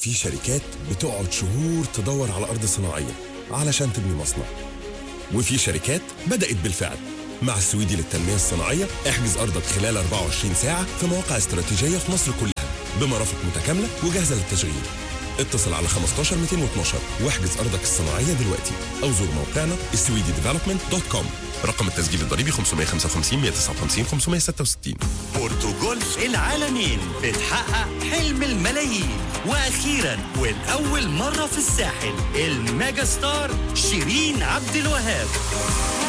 في شركات بتقعد شهور تدور على أرض صناعية علشان تبني مصنع وفي شركات بدأت بالفعل مع السويدي للتنمية الصناعية احجز أرضك خلال 24 ساعة في مواقع استراتيجية في مصر كلها بمرافق متكاملة وجاهزة للتشغيل اتصل على 15 212 واحجز أرضك الصناعية دلوقتي أو زور موقعنا السويدي ديفلوبمنت دوت كوم رقم التسجيل الضريبي 555 159 566 بورتوجولف العالمين بتحقق حلم الملايين واخيرا ولاول مره في الساحل الميجا ستار شيرين عبد الوهاب